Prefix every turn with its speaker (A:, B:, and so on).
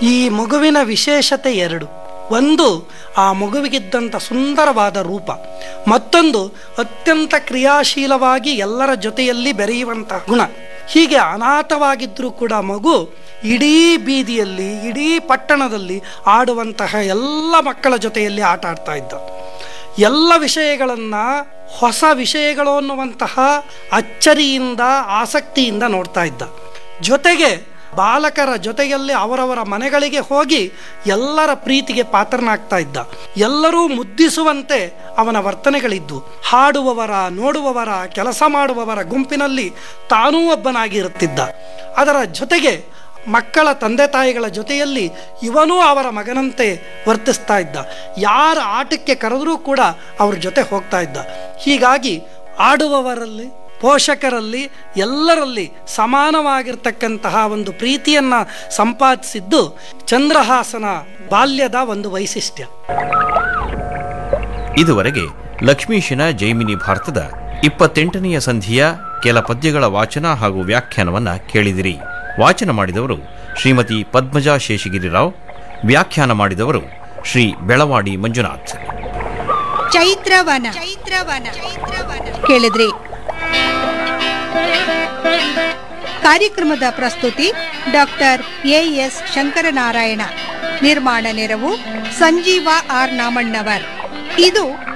A: ಈ ಮಗುವಿನ ವಿಶೇಷತೆ ಎರಡು ಒಂದು ಆ ಮಗುವಿಗಿದ್ದಂಥ ಸುಂದರವಾದ ರೂಪ ಮತ್ತೊಂದು ಅತ್ಯಂತ ಕ್ರಿಯಾಶೀಲವಾಗಿ ಎಲ್ಲರ ಜೊತೆಯಲ್ಲಿ ಬೆರೆಯುವಂತಹ ಗುಣ ಹೀಗೆ ಅನಾಥವಾಗಿದ್ದರೂ ಕೂಡ ಮಗು ಇಡೀ ಬೀದಿಯಲ್ಲಿ ಇಡೀ ಪಟ್ಟಣದಲ್ಲಿ ಆಡುವಂತಹ ಎಲ್ಲ ಮಕ್ಕಳ ಜೊತೆಯಲ್ಲಿ ಆಟ ಆಡ್ತಾ ಇದ್ದ ಎಲ್ಲ ವಿಷಯಗಳನ್ನು ಹೊಸ ವಿಷಯಗಳು ಅನ್ನುವಂತಹ ಅಚ್ಚರಿಯಿಂದ ಆಸಕ್ತಿಯಿಂದ ನೋಡ್ತಾ ಇದ್ದ ಜೊತೆಗೆ ಬಾಲಕರ ಜೊತೆಯಲ್ಲಿ ಅವರವರ ಮನೆಗಳಿಗೆ ಹೋಗಿ ಎಲ್ಲರ ಪ್ರೀತಿಗೆ ಪಾತ್ರನಾಗ್ತಾ ಇದ್ದ ಎಲ್ಲರೂ ಮುದ್ದಿಸುವಂತೆ ಅವನ ವರ್ತನೆಗಳಿದ್ದು ಹಾಡುವವರ ನೋಡುವವರ ಕೆಲಸ ಮಾಡುವವರ ಗುಂಪಿನಲ್ಲಿ ತಾನೂ ಒಬ್ಬನಾಗಿರುತ್ತಿದ್ದ ಅದರ ಜೊತೆಗೆ ಮಕ್ಕಳ ತಂದೆ ತಾಯಿಗಳ ಜೊತೆಯಲ್ಲಿ ಇವನೂ ಅವರ ಮಗನಂತೆ ವರ್ತಿಸ್ತಾ ಇದ್ದ ಯಾರ ಆಟಕ್ಕೆ ಕರೆದರೂ ಕೂಡ ಅವ್ರ ಜೊತೆ ಹೋಗ್ತಾ ಇದ್ದ ಹೀಗಾಗಿ ಆಡುವವರಲ್ಲಿ ಪೋಷಕರಲ್ಲಿ ಎಲ್ಲರಲ್ಲಿ ಸಮಾನವಾಗಿರ್ತಕ್ಕಂತಹ ಒಂದು ಪ್ರೀತಿಯನ್ನ ಸಂಪಾದಿಸಿದ್ದು ಚಂದ್ರಹಾಸನ ಬಾಲ್ಯದ ಒಂದು ವೈಶಿಷ್ಟ್ಯ
B: ಇದುವರೆಗೆ ಲಕ್ಷ್ಮೀಶನ ಜೈಮಿನಿ ಭಾರತದ ಇಪ್ಪತ್ತೆಂಟನೆಯ ಸಂಧಿಯ ಕೆಲ ಪದ್ಯಗಳ ವಾಚನ ಹಾಗೂ ವ್ಯಾಖ್ಯಾನವನ್ನ ಕೇಳಿದಿರಿ ವಾಚನ ಮಾಡಿದವರು ಶ್ರೀಮತಿ ಪದ್ಮಜಾ ಶೇಷಗಿರಿರಾವ್ ವ್ಯಾಖ್ಯಾನ ಮಾಡಿದವರು ಶ್ರೀ ಬೆಳವಾಡಿ ಮಂಜುನಾಥ್
C: ಚೈತ್ರವನ ಚೈತ್ರವನ ಕೇಳಿದ್ರಿ ಕಾರ್ಯಕ್ರಮದ ಪ್ರಸ್ತುತಿ ಡಾಕ್ಟರ್ ಎ ಎಸ್ ಶಂಕರನಾರಾಯಣ ನಿರ್ಮಾಣ ನೆರವು ಸಂಜೀವ ಆರ್ ನಾಮಣ್ಣವರ್ ಇದು